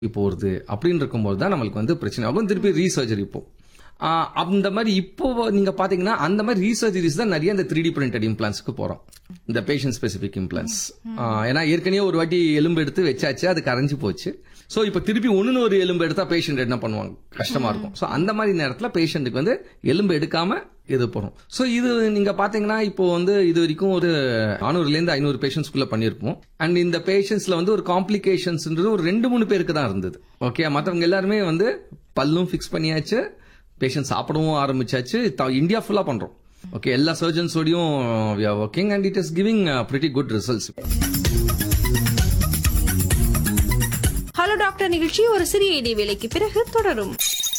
போறது அப்படின்னு இருக்கும்போது தான் நம்மளுக்கு வந்து பிரச்சனை ஆகும் திருப்பி ரீசர்ஜரி இப்போ ஆஹ் அந்த மாதிரி இப்போ நீங்க பாத்தீங்கன்னா அந்த மாதிரி ரீசர்ஜரிஸ் தான் நிறைய இந்த த்ரீ டி பிரிண்டட் இம்ப்ளான்ஸ்க்கு போறோம் இந்த பேஷண்ட் ஸ்பெசிபிக் இம்ப்ளான்ஸ் ஏன்னா ஏற்கனவே ஒரு வாட்டி எலும்பு எடுத்து வச்சாச்சு அது கரைஞ்சு போச்சு சோ இப்போ திருப்பி ஒண்ணுன்னு ஒரு எலும்பு எடுத்தா பேஷண்ட் என்ன பண்ணுவாங்க கஷ்டமா இருக்கும் சோ அந்த மாதிரி நேரத்துல பேஷண்ட்டுக்கு வந்து எலும்பு எடுக்காம இது போறோம் சோ இது நீங்க பாத்தீங்கன்னா இப்போ வந்து இது வரைக்கும் ஒரு நானூறுல இருந்து ஐநூறு பேஷண்ட்ஸ்குள்ள பண்ணிருப்போம் அண்ட் இந்த பேஷண்ட்ஸ்ல வந்து ஒரு காம்ப்ளிகேஷன்ஸ்ன்றது ஒரு ரெண்டு மூணு பேருக்கு தான் இருந்தது ஓகே மத்தவங்க எல்லாருமே வந்து பல்லும் ஃபிக்ஸ் பண்ணியாச்சு பேஷண்ட் சாப்பிடவும் ஆரம்பிச்சாச்சு த- இந்தியா ஃபுல்லா பண்றோம் ஓகே எல்லா சர்ஜன்ஸோடையும் working and it is giving pretty good results hello doctor நிகழ்ச்சி ஒரு சிறிய இடைவேளைக்கு பிறகு தொடரும்